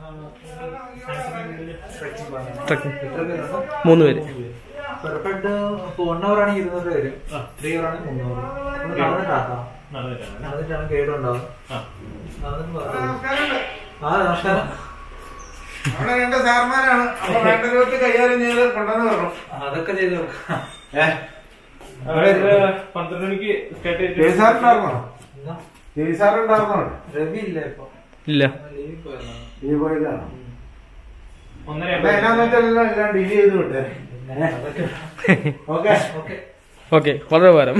Trekking മൂന്ന് പേര് perfect one hour ആണെങ്കിൽ ഇരുന്നൂറ് വരും ത്രീ അവർ ആണെങ്കിൽ മുന്നൂറ് നമ്മള് നടന്നിട്ടാക്കാം നടന്നിട്ടാണ് കേടുണ്ടാവും നടന്നിട്ട് പറഞ്ഞു. ആ നമസ്കാരം അവിടെ രണ്ട് സാർമാരാണ് അപ്പൊ വേണ്ട രൂപത്തിൽ കൈകാര്യം ചെയ്ത് കൊണ്ടുവന്ന് പറഞ്ഞു അതൊക്കെ ചെയ്ത് കൊടുക്കാം പന്ത്രണ്ട് മണിക്ക് സ്റ്റാർട്ട് ചെയ്തിട്ട് ജയ്സാറുണ്ടായിരുന്നോ എന്നാ? ജയ്സാറുണ്ടായിരുന്നോ രവി ഇല്ല ഇപ്പൊ ഇല്ല ലീവിൽ പോയതാണ് ഈ പോയതാണ് ഒന്നര അപ്പൊ എന്നാന്ന് വെച്ചാൽ എല്ലാം എല്ലാം ഡീൽ ചെയ്ത് വിട്ടേ പിന്നെ അതൊക്കെ ഓക്കെ ഓക്കെ ഓക്കെ വളരെ ഉപകാരം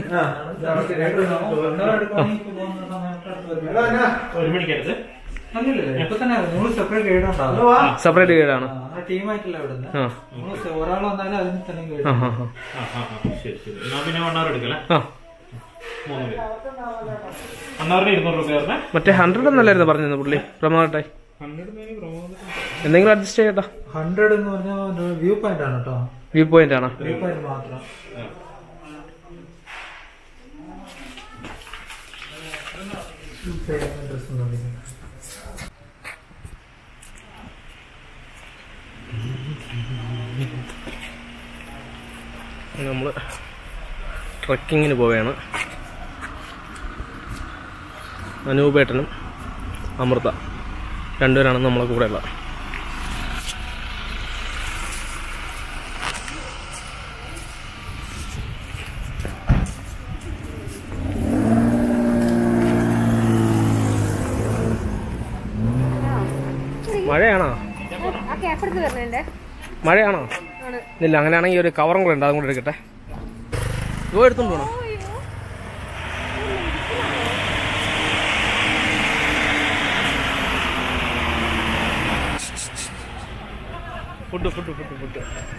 എടാ, എന്നാ? ഒരു മണിക്കടുത്ത് ഇപ്പൊ തന്നെ നിങ്ങൾ സെപ്പറേറ്റ് ഗൈഡ് ഒന്ന് ഉണ്ടാവും വാ. സെപ്പറേറ്റ് ഗൈഡാണ് ടീമായിട്ടില്ല ഇവിടുന്ന് ആ നമ്മള് ഒരാൾ വന്നാലും അതിന് തന്നെ ഗൈഡ് ആ ആ ആ. ആ ആ ആ ശരി ശരി എന്നാ പിന്നെ വൺ അവർ എടുക്കല്ലേ ആ മൂന്ന് പേര് വൺ അവറിന് ഇരുന്നൂറ് രൂപ പറഞ്ഞേ മറ്റേ ഹൺഡ്രഡ് എന്നല്ലായിരുന്നു പറഞ്ഞത് പുള്ളി പ്രമാട്ടെ ഹൺഡ്രഡ് പേര് പ്രമോദ് എന്തെങ്കിലും അഡ്ജസ്റ്റ് ചെയ്യട്ടാ ഹൺഡ്രഡ് എന്ന് പറഞ്ഞാൽ വ്യൂ പോയിന്റ് ആണ് കേട്ടോ വ്യൂ പോയിന്റ് ആണ് വ്യൂ പോയിന്റ് മാത്രം ഡ്രസ് ഒന്നും നമ്മൾ ട്രക്കിങ്ങിന് പോവുകയാണ് അനൂപേട്ടനും അമൃത രണ്ടുപേരാണ് നമ്മളെ കൂടെ ഉള്ളത് മഴയാണോ ഓക്കെ അപ്പുറത്ത് വരണേ മഴയാണോ ആണ് ഇല്ല അങ്ങനെയാണെങ്കിൽ ഒരു കവറും കൂടെ ഉണ്ട് അതും കൂടെ എടുക്കട്ടെ ഇതോ എടുത്തോണ്ട് പോണോ ഫുഡ് ഫുഡ് ഫുഡ് ഫുഡ്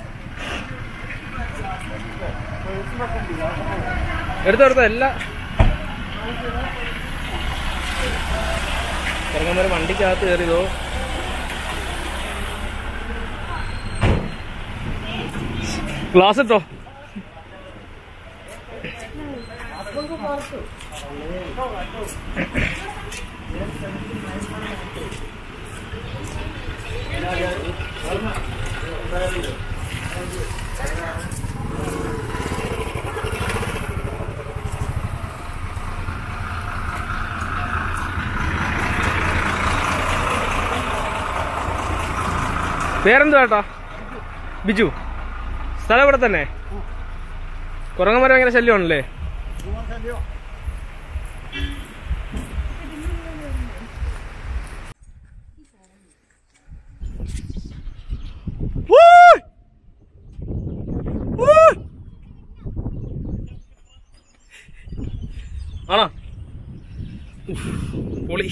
എടുത്തോ എടുത്തോ എല്ലാ ചെറുക്കന്മാര് വണ്ടിക്കകത്ത് കയറിയതോ ഗ്ലാസ് ഇട്ടോ പേരെന്തുവാ ഏട്ടാ ബിജു സ്ഥലം ഇവിടെ തന്നെ കുരങ്ങന്മാരെ ഭയങ്കര ശല്യമാണല്ലേ Woo! Woo! ആണോ ഉഫ്, പൊളി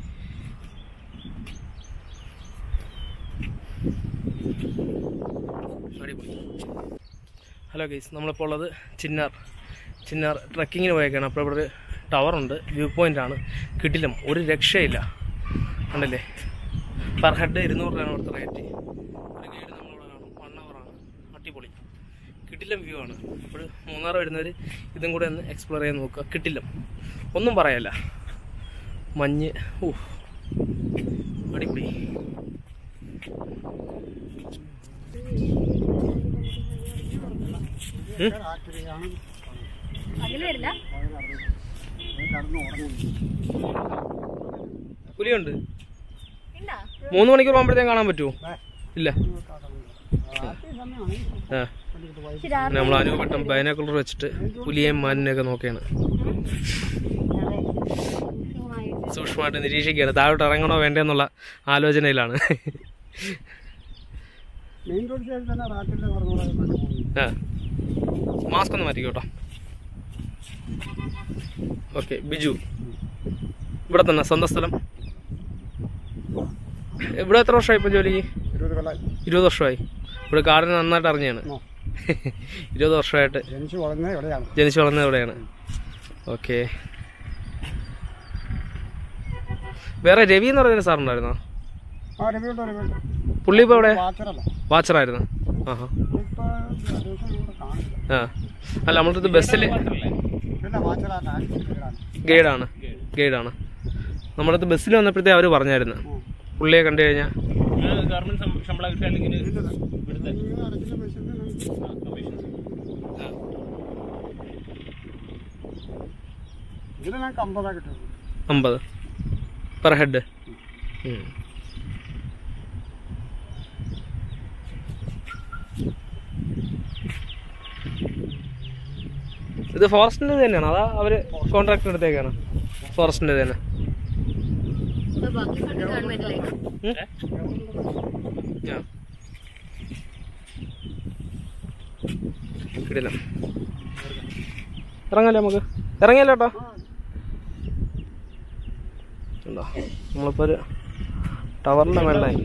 അടിപൊളി ഹലോ ഗൈസ് നമ്മളിപ്പോൾ ഉള്ളത് ചിന്നാർ ചിന്നാർ ട്രക്കിങ്ങിന് പോയേക്കാണ് അപ്പോൾ ഇവിടെ ഒരു ടവറുണ്ട് വ്യൂ പോയിന്റ് ആണ് കിടിലം ഒരു രക്ഷയില്ല കണ്ടല്ലേ പെർ ഹെഡ് ഇരുന്നൂറ് രൂപയാണ് ഇവിടുത്തെ റേറ്റ് ഒരു ഗൈഡ് നമ്മളിവിടെ കാണും വൺ ആണ് അടിപൊളി കിടിലം വ്യൂ ആണ് അപ്പോൾ മൂന്നാർ വരുന്നവർ ഇതും കൂടെ ഒന്ന് എക്സ്പ്ലോർ ചെയ്യാൻ നോക്കുക കിട്ടില്ലം ഒന്നും പറയല്ല മഞ്ഞ് ഓ അടിപൊളി ഉം? അതിൽ വരില്ല പുലിയുണ്ട് ഉണ്ടോ മൂന്ന് മണിക്കൂർ പോകുമ്പോഴത്തേക്കും കാണാൻ പറ്റുമോ ഇല്ല ആ ശരി, ആ- നമ്മൾ അനുവട്ടം ബൈനാക്കുളർ വെച്ചിട്ട് പുലിയെയും മാനിനെയൊക്കെ നോക്കിയാണ് സൂക്ഷ്മമായിട്ട്. സൂക്ഷ്മമായിട്ട് നിരീക്ഷിക്കുകയാണ് താഴോട്ട് ഇറങ്ങണോ വേണ്ടേ എന്നുള്ള ആലോചനയിലാണ് മെയിൻ റോഡ് സൈഡിൽ തന്നെ റാറ്റിന്റെ പറഞ്ഞോളാം ആ മാസ്ക് ഒന്ന് മാറ്റിക്കോട്ടോ ഓക്കെ ബിജു ഇവിടെ തന്നെ സ്വന്തം സ്ഥലം ഇവിടെ എത്ര വർഷമായി ഇപ്പം ജോലിക്ക് ഇരുപത് കൊല്ലം ഇരുപത് വർഷമായി ഇവിടെ കാടിന് നന്നായിട്ട് അറിഞ്ഞാണ് ആ. ഇരുപത് വർഷമായിട്ട് ജനിച്ചു വളർന്നത് ഇവിടെയാണ് ജനിച്ചു വളർന്നത് ഇവിടെയാണ് ഓക്കെ വേറെ രവി എന്ന് പറയുന്ന സാറുണ്ടായിരുന്നോ ആ രവിയുണ്ട് രവിയുണ്ട് പുള്ളി ഇപ്പോൾ ഇവിടെ വാച്ചറല്ല വാച്ചറായിരുന്നു ആഹാ ഇപ്പൊ ദിവസം ഇവിടെ കാണില്ല ആ അല്ല നമ്മളടുത്ത് ബസ്സിൽ പിന്നെ വാച്ചറാ ഗൈഡാണ് ഗൈഡാണ് ഗൈഡാണ് നമ്മളടുത്ത് ബസ്സിൽ വന്നപ്പോഴത്തേ അവർ പറഞ്ഞായിരുന്നു പുള്ളിയെ കണ്ടു കഴിഞ്ഞാൽ ഗവൺമെന്റ് ശമ്പളം കിട്ടുക അല്ലെങ്കിൽ ഇവിടുത്തെ നിങ്ങൾ അടയ്ക്കുന്ന പൈസ ഇതിൽ ഞങ്ങൾക്ക് അമ്പതാ കിട്ടുന്നത് അമ്പത് പെർ ഹെഡ് ഇത് ഫോറസ്റ്റിന്റെ തന്നെയാണ് അതാ അവര് കോൺട്രാക്ട് എടുത്തേക്കാണ് ഫോറസ്റ്റിന്റെ തന്നെ ഇപ്പൊ ബാക്കി ഫണ്ട് ഗവൺമെന്റിലേക്ക് ഉം? ആ. കിടിലം ഇറങ്ങാലോ നമുക്ക് ഇറങ്ങിയല്ലോ കേട്ടോ ഉണ്ടോ നമ്മളിപ്പോ ഒരു ടവറിന്റെ മേളിലായി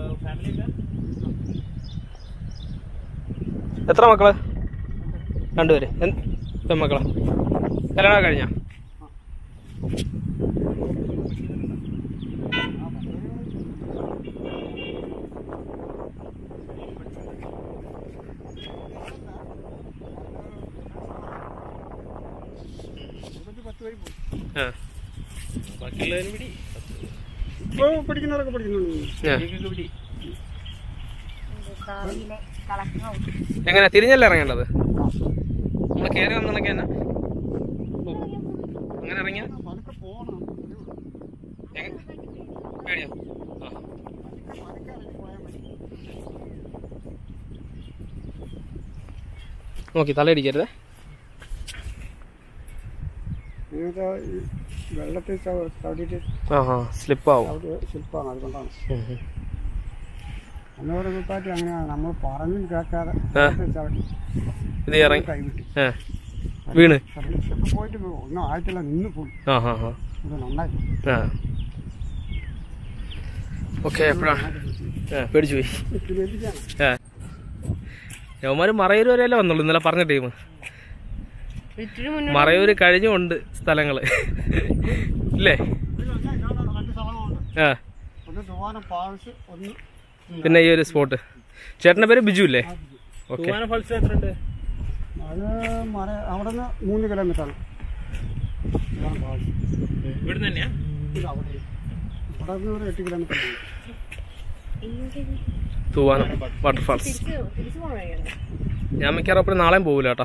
എത്ര മക്കള് രണ്ടുപേര് എന്ത് പെൺമക്കളാ കല്യാണം കഴിഞ്ഞ ആ ബാക്കിയുള്ളതിന് പിടി ഇപ്പോൾ പഠിക്കുന്നവരൊക്കെ പഠിക്കുന്നുണ്ട് ആ. ഭാവിയിലെ കളക്ടറാവും എങ്ങനെ തിരിഞ്ഞല്ലേ ഇറങ്ങേണ്ടത് നമ്മൾ കയറി വന്നിടയ്ക്ക് തന്നെ അങ്ങനെ ഇറങ്ങിയ പതുക്കെ പോകണം പേടിയോ ആ പതുക്കെ ഇറങ്ങി പോയാൽ മതി നോക്കി തലയിടിക്കരുത് നിങ്ങൾക്ക് ഈ വെള്ളത്തിൽ ചവ- ചവിട്ടിയിട്ട് ആ ആ സ്ലിപ്പാവും ചവിട്ടി ശില്പമാണ് അതുകൊണ്ടാണ് അന്നോട് കുത്താറ്റി അങ്ങനെയാണ് നമ്മൾ പറഞ്ഞും കേൾക്കാതെ ആ. വെള്ളത്തിൽ ചവിട്ടി ഇത് ഇറങ്ങി കൈവിട്ടു ആ വീണ് സ്റ്റെപ്പ് പോയിട്ട് പോകും. ഒന്നും ആയിട്ടില്ല നിന്ന് പോയി ആ ആ ആ ഇത് നന്നായി ആ ഓക്കെ എപ്പോഴാണ് ആ പേടിച്ചു പോയി പിന്നെ എത്തിക്കാണ് ആ യവന്മാര് മറയൂർ വരെയല്ലേ വന്നുള്ളൂ ഇന്നലെ പറഞ്ഞ ടീം ഇത്തിരി മുന്നോട്ട് മറയൂര് കഴിഞ്ഞുണ്ട് സ്ഥലങ്ങള് ഇല്ലേ രണ്ട് സ്ഥലമുണ്ട് ആ ഒന്ന് തുവാനം പാവസ് ഒന്ന് പിന്നെ ഈ ഒരു സ്പോട്ട് ചേട്ടന്റെ പേര് ബിജു ഇല്ലേ ഓക്കെ അത് മല അവിടെ നിന്ന് മൂന്ന് കിലോമീറ്ററാണ് തുവാനം പാവസ് ഇവിടുന്ന് തന്നെയാ ഇത് അവിടെ അവിടെ നിന്ന് ഒരു എട്ട് കിലോമീറ്റർ ഉണ്ട്. തൂവാനം വാട്ടർഫാൾസ് തിരിച്ച് തിരിച്ചു പോകണ വഴിയാണ് ഞാൻ മിക്കവാറും അപ്പോഴും നാളെയും പോകില്ല കേട്ടോ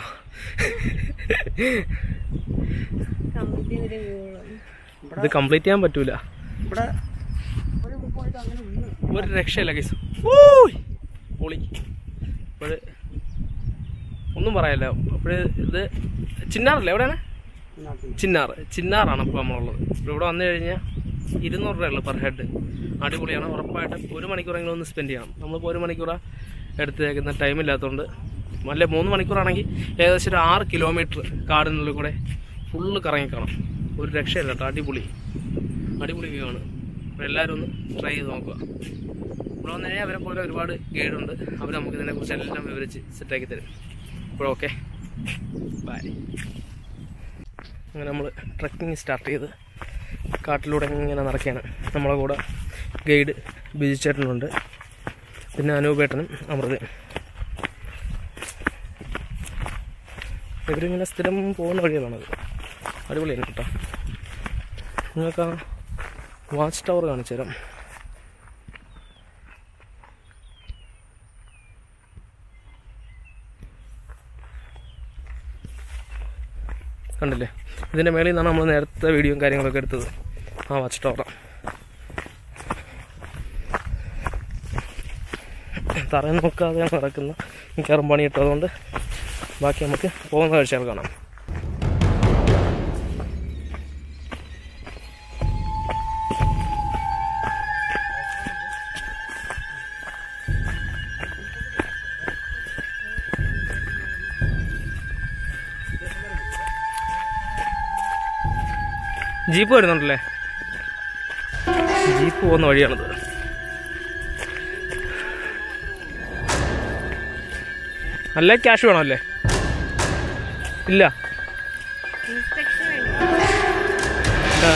കമ്പ്ലീറ്റ് ചെയ്തിട്ട് വീഴുള്ളൂ ഇത് കംപ്ലീറ്റ് ചെയ്യാൻ പറ്റൂല ഇവിടെ ഒരു പോയിട്ട് അങ്ങനെ വീണ് ഒരു രക്ഷയില്ല കേസ് പൊളി അപ്പോഴ് ഒന്നും പറയാല്ല അപ്പോഴ് ഇത് ചിന്നാറല്ലേ എവിടെയാണ് ഇതിനകത്ത് ചിന്നാർ ചിന്നാറാണ് ഇപ്പോൾ നമ്മളുള്ളത് ഇപ്പോൾ ഇവിടെ വന്നു കഴിഞ്ഞാൽ ഇരുന്നൂറ് രൂപയുള്ളൂ പെർ ഹെഡ് അടിപൊളിയാണ് ഉറപ്പായിട്ടും ഒരു മണിക്കൂറെങ്കിലും ഒന്ന് സ്പെൻഡ് ചെയ്യണം നമ്മളിപ്പോൾ ഒരു മണിക്കൂറാണ് എടുത്തേക്കുന്ന ടൈം ഇല്ലാത്തതുകൊണ്ട് അല്ലെ മൂന്ന് മണിക്കൂറാണെങ്കിൽ ഏകദേശം ഒരു ആറ് കിലോമീറ്റർ കാടിനുള്ളിൽ കൂടെ ഫുള്ള് കറങ്ങിക്കാണാം ഒരു രക്ഷയില്ല കേട്ടോ അടിപൊളി അടിപൊളി വ്യൂ ആണ് അപ്പോൾ എല്ലാവരും ഒന്ന് ട്രൈ ചെയ്ത് നോക്കുക ഇവിടെ വന്നു കഴിഞ്ഞാൽ അവരെ പോലെ ഒരുപാട് ഗൈഡുണ്ട് അവർ നമുക്ക് ഇതിനെക്കുറിച്ച് എല്ലാം വിവരിച്ച് സെറ്റാക്കി തരും അപ്പോൾ ഓക്കെ ബൈ അങ്ങനെ നമ്മൾ ട്രക്കിംഗ് സ്റ്റാർട്ട് ചെയ്ത് കാട്ടിലൂടെ ഇങ്ങനെ നടക്കുകയാണ് നമ്മളെ കൂടെ ഗൈഡ് ബിജു ചേട്ടനുണ്ട് പിന്നെ അനൂപേട്ടനും അമൃതയും ഇവരിങ്ങനെ സ്ഥിരം പോകുന്ന വഴികളാണത് അടിപൊളിയാണ് കേട്ടോ നിങ്ങൾക്ക് ആ വാച്ച് ടവർ കാണിച്ചു തരാം കണ്ടില്ലേ ഇതിൻ്റെ മേളിൽ നിന്നാണ് നമ്മൾ നേരത്തെ വീഡിയോയും കാര്യങ്ങളൊക്കെ എടുത്തത് ആ വാച്ച് ടവറാണ് തറയിൽ നോക്കാതെ നടക്കുന്ന മിക്കവാറും പണി ഇട്ടതുകൊണ്ട് ബാക്കി നമുക്ക് പോകുന്ന കാഴ്ചകൾ കാണാം ജീപ്പ് വരുന്നുണ്ടല്ലേ ജീപ്പ് പോകുന്ന വഴിയാണിത് നല്ല ക്യാഷ് വേണം അല്ലേ ഇല്ല ഇൻസ്പെക്ഷൻ വേണ്ടി ആ.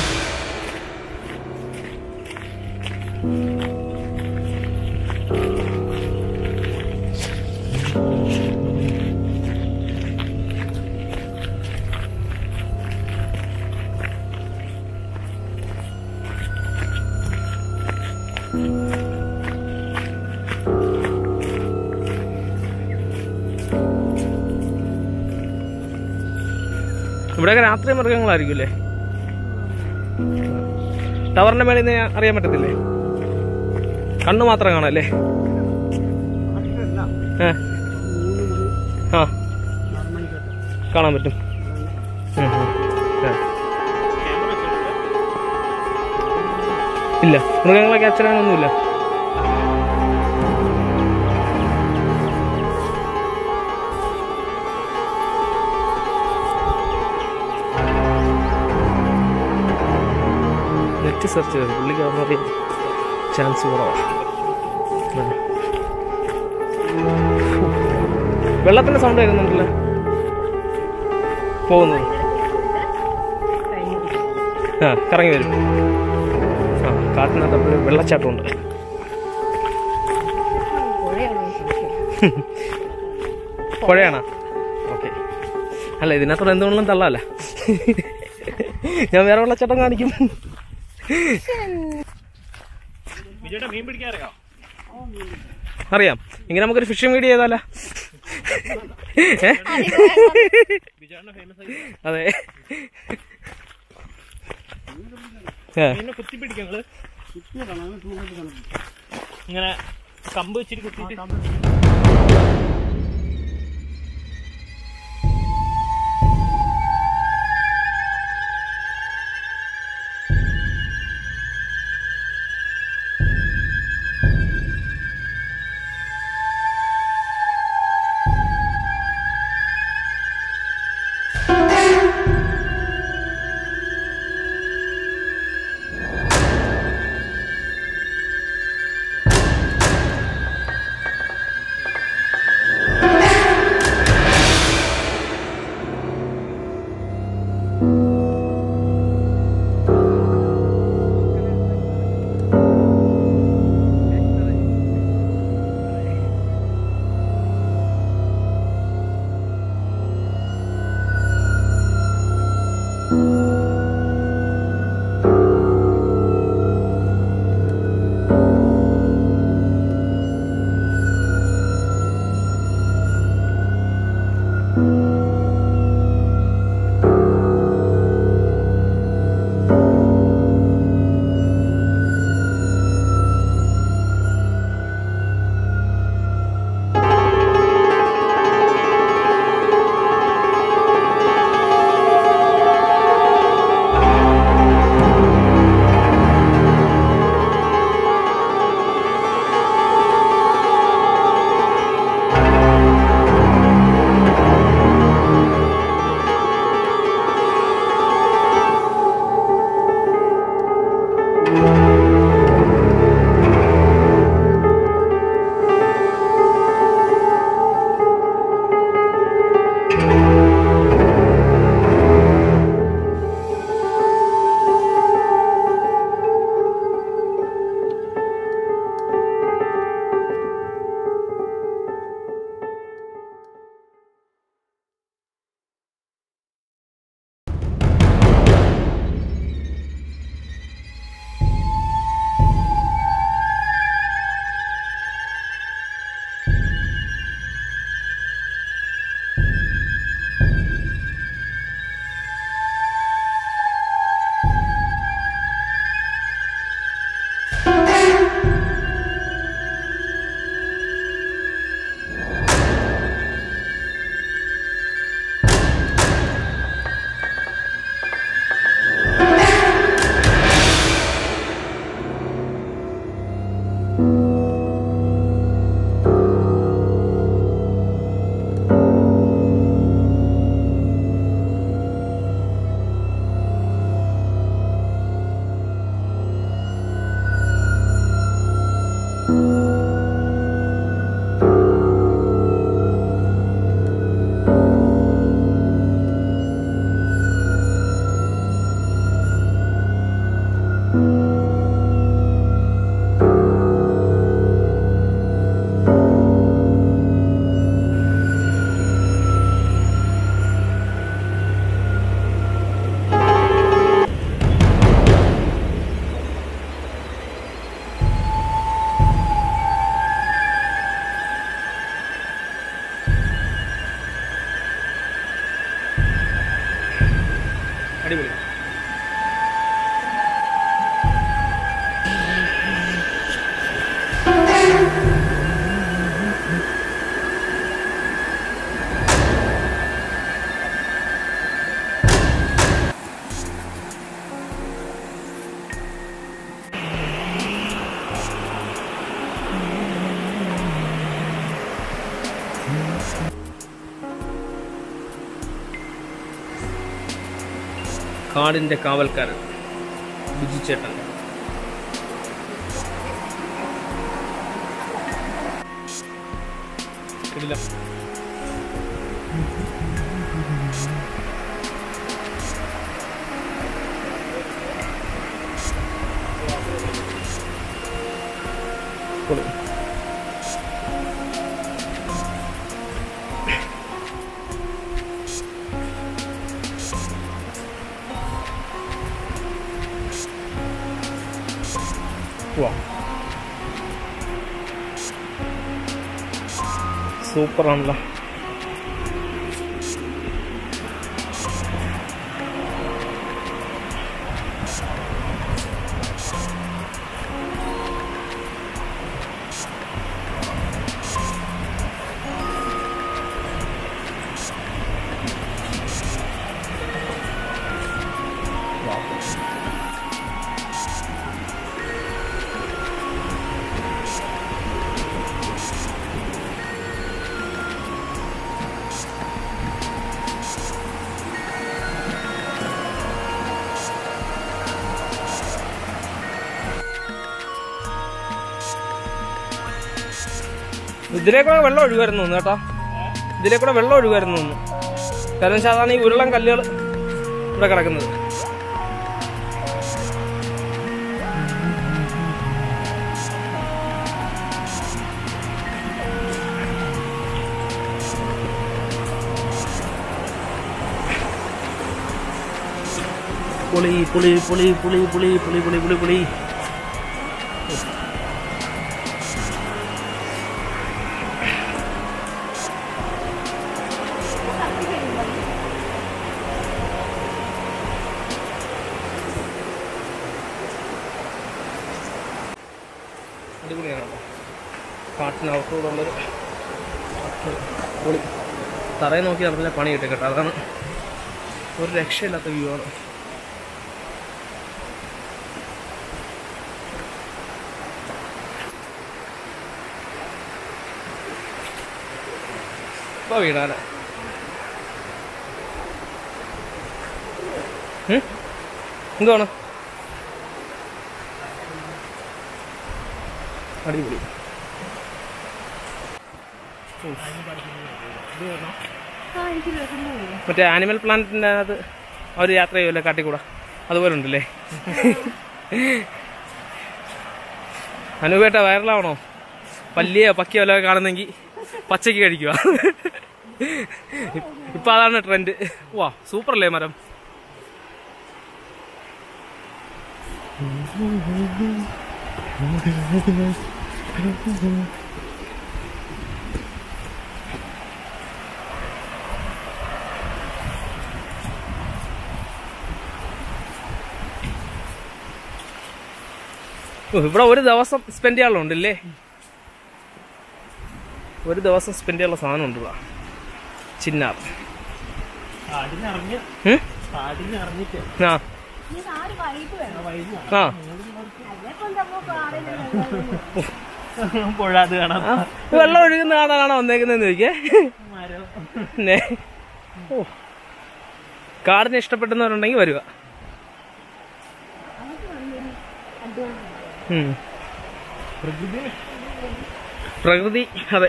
ഇവിടെയൊക്കെ രാത്രി മൃഗങ്ങളായിരിക്കും അല്ലേ ടവറിന്റെ മേളിൽ നിന്ന് അറിയാൻ പറ്റത്തില്ലേ കണ്ണ് മാത്രം കാണാം അല്ലേ ഏ ആ കാണാൻ പറ്റും ഉം, ഉം. ആ. ഇല്ല മൃഗങ്ങളെ ക്യാപ്ചർ ചെയ്യാനൊന്നുമില്ല നെറ്റ് സെർച്ച് ചെയ്തു പുള്ളിക്ക് അതൊന്നും അറിയാൻ ചാൻസ് കുറവാണ് ആ. വെള്ളത്തിന്റെ സൗണ്ട് വരുന്നുണ്ടല്ലോ പോകുന്നത് ആ കറങ്ങി വരും ആ കാട്ടിനകത്ത് എപ്പോഴും വെള്ളച്ചാട്ടമുണ്ട് പുഴയാണോ ഓക്കെ അല്ല ഇതിനകത്തോടെ എന്തുകൊണ്ടും തള്ളാല്ല ഞാൻ വേറെ വെള്ളച്ചാട്ടം കാണിക്കും വിജയുടെ മീൻ പിടിക്കാൻ അറിയാം അറിയാം ഇങ്ങനെ നമുക്കൊരു ഫിഷിംഗ് വീഡിയോ ചെയ്താലോ ഏ? വിജയുടെ ഫേമസ് അതെ ഏ, മീനിനെ കുത്തി പിടിക്കാം നിങ്ങള് ഇങ്ങനെ കമ്പ് വെച്ചിട്ട് കുത്തിയിട്ട് കാടിൻ്റെ കാവൽക്കാരൻ ബിജു ചേട്ടൻ കിടിലം പൊളി. വാ സൂപ്പറാണല്ലോ ഇതിലേ കൂടെ വെള്ളം ഒഴുകുമായിരുന്നു തോന്നുന്നു കേട്ടോ ഇതിലേ കൂടെ വെള്ളം ഒഴുകുമായിരുന്നു തോന്നുന്നു കാരണം വെച്ചാൽ അതാണ് ഈ ഉരുളൻ കല്ലുകൾ ഇവിടെ കിടക്കുന്നത് പുളി പുളി പുളി പുളി പുളി പുളി പുളി പുളി പുളി അടിപൊളിയാണ് കേട്ടോ കാട്ടിനകത്തൂടുള്ളൊരു പൊളി തറയെ നോക്കി നടന്നില്ല പണി കിട്ടും കേട്ടോ അതാണ് ഒരു രക്ഷയില്ലാത്ത വ്യൂ ആണ് ഇപ്പൊ വീണാല എന്തുവാണ് അടിപൊളി ആ എനിക്ക് രസമുണ്ടാവില്ല മറ്റേ ആനിമൽ പ്ലാനറ്റിൻ്റെ അതിനകത്ത് അവർ യാത്ര ചെയ്യുമല്ലോ കാട്ടിക്കൂടെ അതുപോലെ ഉണ്ടല്ലേ അനുപേട്ട വൈറലാവണോ പല്ലിയോ പക്കിയോ വല്ലതും കാണുന്നെങ്കിൽ പച്ചയ്ക്ക് കഴിക്കുക ഇപ്പൊ അതാണ് ട്രെൻഡ് വാ സൂപ്പർ അല്ലേ മരം ഓ, ഇവിടെ ഒരു ദിവസം സ്പെൻഡ് ചെയ്യാനുള്ളതുണ്ടല്ലേ ഒരു ദിവസം സ്പെൻഡ് ചെയ്യാനുള്ള സാധനം ഉണ്ട് ഇവിടെ ചിന്നാർ അടിഞ്ഞറിഞ്ഞ് ഉം? അടിഞ്ഞറിഞ്ഞിട്ട് ആ ഈ നാല് വൈബ് വേണം ആ അതിനെപ്പം നമ്മൾ കാറിൽ പുഴ അത് കാണാം ആ, ഇത് വെള്ളം ഒഴുകുന്ന കാണാനാണോ വന്നേക്കുന്നതെന്ന് ചോദിക്കേ മരം പിന്നെ ഓ കാടിനെ ഇഷ്ടപ്പെടുന്നവരുണ്ടെങ്കിൽ വരിക ഉം. പ്രകൃതി അതെ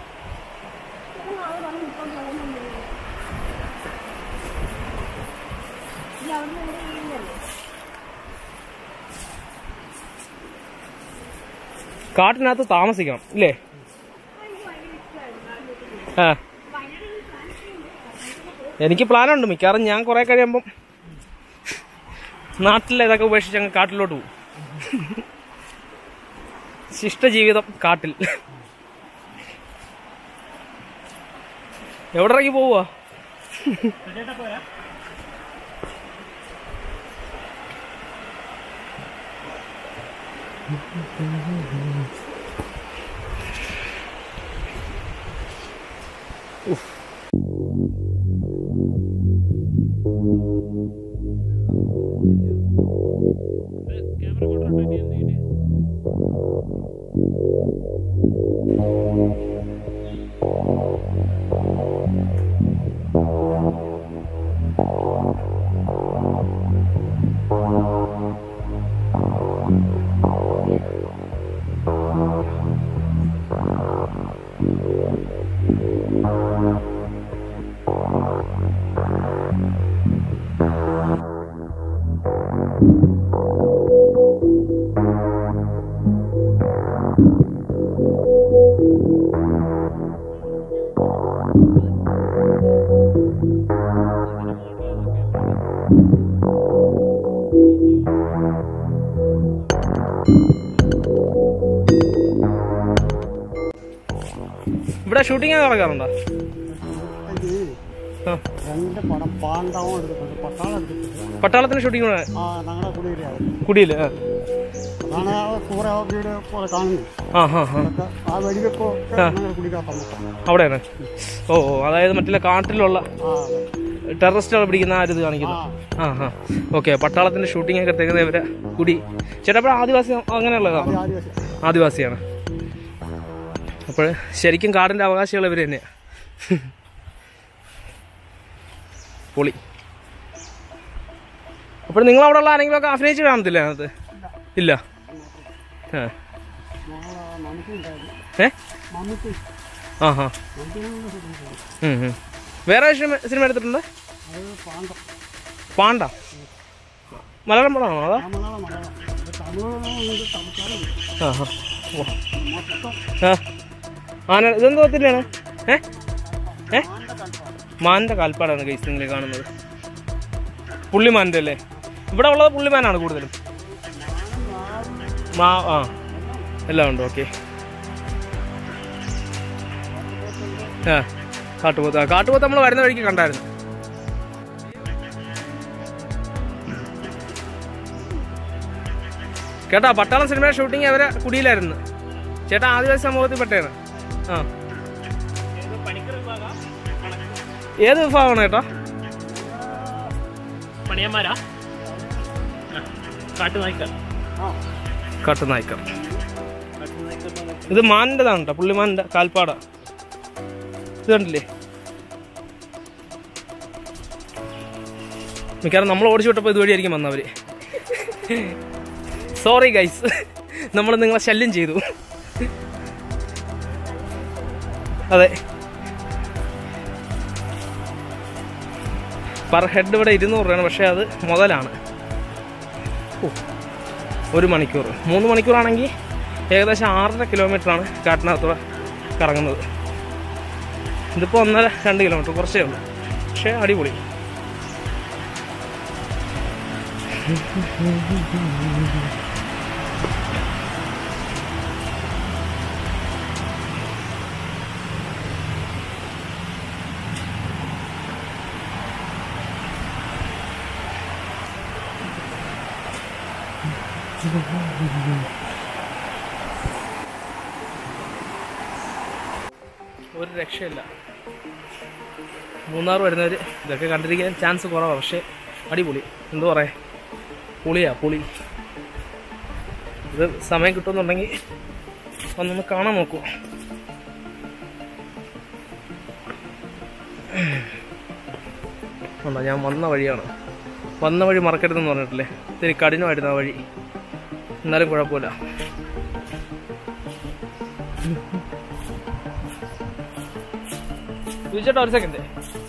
കാട്ടിനകത്ത് താമസിക്കണം ഇല്ലേ ആ എനിക്ക് പ്ലാനുണ്ട് മിക്കവാറും ഞാൻ കുറെ കഴിയുമ്പം നാട്ടിലെ ഇതൊക്കെ ഉപേക്ഷിച്ച് അങ്ങ് കാട്ടിലോട്ട് പോകും ശിഷ്ടജീവിതം കാട്ടിൽ എവിടെ ഇറങ്ങി പോവുക ഇവിടെ ഷൂട്ടിംഗ് നടക്കാറുണ്ടോ ആ രണ്ട് പടം പാണ്ടാവും എടുത്തിട്ടുണ്ട് പട്ടാളം എടുത്തിട്ടുണ്ട് പട്ടാളത്തിന് ഷൂട്ടിംഗ് ആ ഞങ്ങളുടെ കുടിയിലാണ് കുടിയിൽ ആ അതാണ് ആ കൂറ വീട് പോലെ കാണുന്നത് ആ ഹാ ഹാ അതൊക്കെ ആ വെടിവെപ്പോ ഞങ്ങളുടെ കുടിക്കകത്താണ് അവിടെയാണ് ഓ ഓ അതായത് മറ്റുള്ള കാട്ടിലുള്ള ആ അതെ ടെററിസ്റ്റുകൾ പിടിക്കുന്ന ആ ഒരു ഇത് കാണിക്കുന്നു ആ ഹാ ഓക്കെ പട്ടാളത്തിന്റെ ഷൂട്ടിംഗ് ഒക്കെ എടുത്തേക്കുന്നത് ഇവരെ കുടി ചേട്ടപ്പഴ ആദിവാസി അങ്ങനെയുള്ളതാണ് ആദിവാസി ആദിവാസിയാണ് അപ്പോൾ ശരിക്കും കാടിന്റെ അവകാശികൾ ഇവർ തന്നെയാണ് പൊളി അപ്പോൾ നിങ്ങൾ അവിടെ ഉള്ള ആരെങ്കിലും ഒക്കെ അഭിനയിച്ച് കാണത്തില്ല അതിനകത്ത് ഇല്ല ആ ഏ മമ്മൂട്ടി ആ ഹാ ഉം, ഉം. വേറെ സിനിമ സിനിമ എടുത്തിട്ടുണ്ട് അത് പാണ്ഡം പാണ്ട മലയാളം പടമാണോ അതാ ആ മലയാളം മലയാളം ഇത് തമിഴ് സംസാരം ആ ഹാ ഓ. ആ ആന ഇതെന്തോ തന്നെയാണ് ഏ ഏ മാൻ്റെ കാൽപ്പാടാണ് ഗൈസ് നിങ്ങൾ കാണുന്നത് പുള്ളിമാൻ്റെ അല്ലേ ഇവിടെ ഉള്ളത് പുള്ളിമാനാണ് കൂടുതലും മാ ആ എല്ലാം ഉണ്ട് ഓക്കെ ആ കാട്ടുപോത്ത് ആ കാട്ടുപോത്ത് നമ്മൾ വരുന്ന വഴിക്ക് കണ്ടായിരുന്നു കേട്ടാ പട്ടാളം സിനിമയുടെ ഷൂട്ടിംഗ് അവരെ കുടിയിലായിരുന്നു ചേട്ടാ ആദിവാസി സമൂഹത്തിൽ പെട്ടേണ് ആ ഏത് വിഭാഗമാണ് ചേട്ടാ പണിയന്മാരാ കാട്ടുനായ്ക്ക കാട്ടുനായ്ക്കർ ഇത് മാനിൻ്റെതാണ് കേട്ടോ പുള്ളിമാനിൻ്റെ കാൽപ്പാട ഇത് കണ്ടില്ലേ മിക്കവാറും നമ്മൾ ഓടിച്ചു വിട്ടപ്പോൾ ഇതുവഴിയായിരിക്കും വന്നവര് സോറി ഗൈസ് നമ്മൾ നിങ്ങളെ ശല്യം ചെയ്തു അതെ പെർ ഹെഡ് ഇവിടെ ഇരുന്നൂറ് രൂപയാണ് പക്ഷേ അത് മുതലാണ് ഓ, ഒരു മണിക്കൂർ മൂന്ന് മണിക്കൂറാണെങ്കിൽ ഏകദേശം ആറര കിലോമീറ്ററാണ് കാട്ടിനകത്തൂടെ കറങ്ങുന്നത് ഇതിപ്പോൾ ഒന്നര രണ്ട് കിലോമീറ്റർ കുറച്ചേ ഉള്ളൂ പക്ഷേ അടിപൊളി ഒരു രക്ഷയില്ല മൂന്നാർ വരുന്നവർ ഇതൊക്കെ കണ്ടിരിക്കാൻ ചാൻസ് കുറവാണ് പക്ഷേ അടിപൊളി എന്തു പറയാ പുളിയാ പുളി ഇത് സമയം കിട്ടുമെന്നുണ്ടെങ്കിൽ ഒന്നൊന്ന് കാണാൻ നോക്കൂ ഉണ്ടോ ഞാൻ വന്ന വഴിയാണ് വന്ന വഴി മറക്കരുതെന്ന് പറഞ്ഞിട്ടില്ലേ ഇത്തിരി കഠിനമായിരുന്നു ആ വഴി എന്നാലും കുഴപ്പമില്ല ചോദിച്ചേട്ടാ ഒരു സെക്കൻഡ്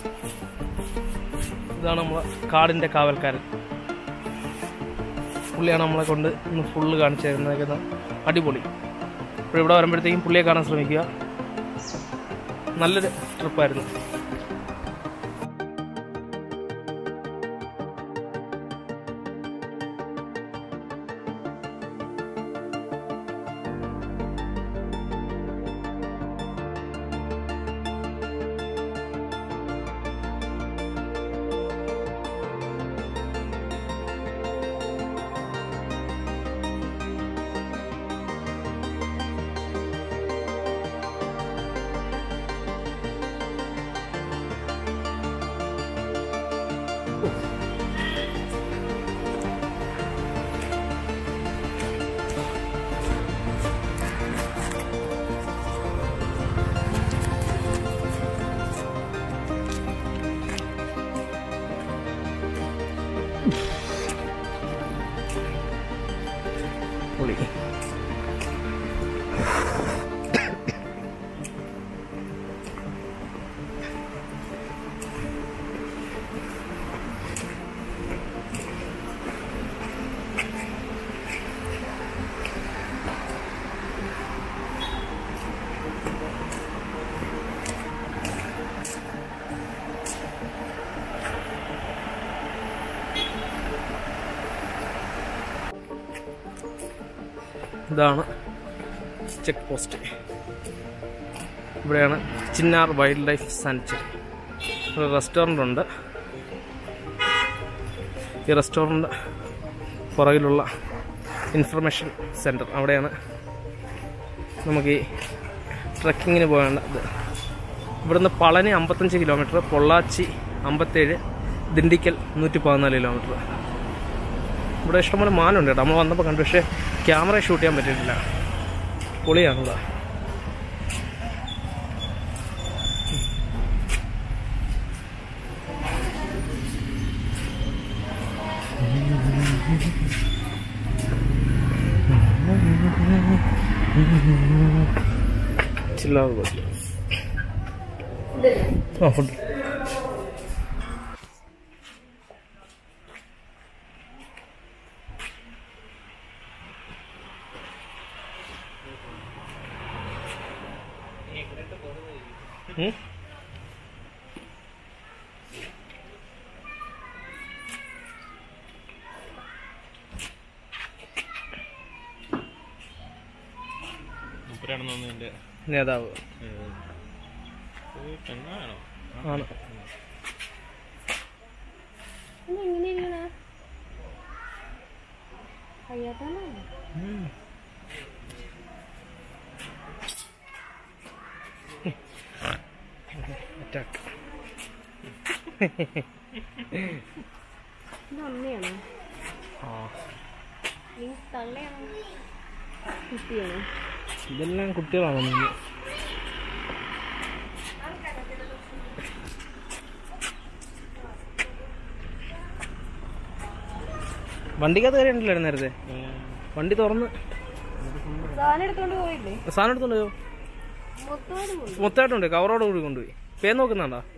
ഇതാണ് നമ്മളെ കാടിന്റെ കാവൽക്കാരൻ പുള്ളിയാണ് നമ്മളെ കൊണ്ട് ഇന്ന് ഫുള്ള് കാണിച്ചു തരുന്നത് അടിപൊളി അപ്പോൾ ഇവിടെ വരുമ്പോഴത്തേക്കും പുള്ളിയെ കാണാൻ ശ്രമിക്കുക നല്ലൊരു ട്രിപ്പായിരുന്നു പൊളി ഇതാണ് ചെക്ക് പോസ്റ്റ് ഇവിടെയാണ് ചിന്നാർ വൈൽഡ് ലൈഫ് സാനിറ്ററി ഒരു റെസ്റ്റോറൻ്റ് ഉണ്ട് ഈ റെസ്റ്റോറൻ്റ് പുറകിലുള്ള ഇൻഫർമേഷൻ സെൻറ്റർ അവിടെയാണ് നമുക്ക് ഈ ട്രക്കിങ്ങിന് പോകേണ്ടത് ഇവിടുന്ന് പളനി അമ്പത്തഞ്ച് കിലോമീറ്റർ പൊള്ളാച്ചി അമ്പത്തേഴ് ദിണ്ടിക്കൽ നൂറ്റി പതിനാല് കിലോമീറ്റർ ഇവിടെ ഇഷ്ടംപോലെ മാനുണ്ട് കേട്ടോ നമ്മൾ വന്നപ്പോൾ കണ്ടു പക്ഷേ ക്യാമറ ഷൂട്ട് ചെയ്യാൻ പറ്റിയിട്ടില്ല പൊളിയാണ് ഇവിടെ ചില്ലാർ ബസ് ആ ഫുഡ് ഉം? മൂപ്പരാണെന്ന് തോന്നുന്നു എൻ്റെ നേതാവ് പെണ്ണാണോ ആണ് ഇത് എങ്ങനെ ഇരിക്കണേ കഴിയാത്തതാണ് അറ്റാക്ക് ഇത് അമ്മയാണോ ആ നീ തള്ളയാണോ കുട്ടിയാണോ ഇതെല്ലാം കുട്ടികളാണ് മുന്നിൽ വണ്ടിക്കകത്ത് കയറിയുണ്ടല്ലോ നേരത്തെ വണ്ടി തുറന്ന് സാധനം എടുത്തോണ്ട് പോയില്ലേ സാധനം എടുത്തോണ്ടോ മൊത്തമായിട്ട് പോയി മൊത്തമായിട്ടുണ്ട് കവറോട് കൂടി കൊണ്ടുപോയി പേ നോക്കുന്നുണ്ടോ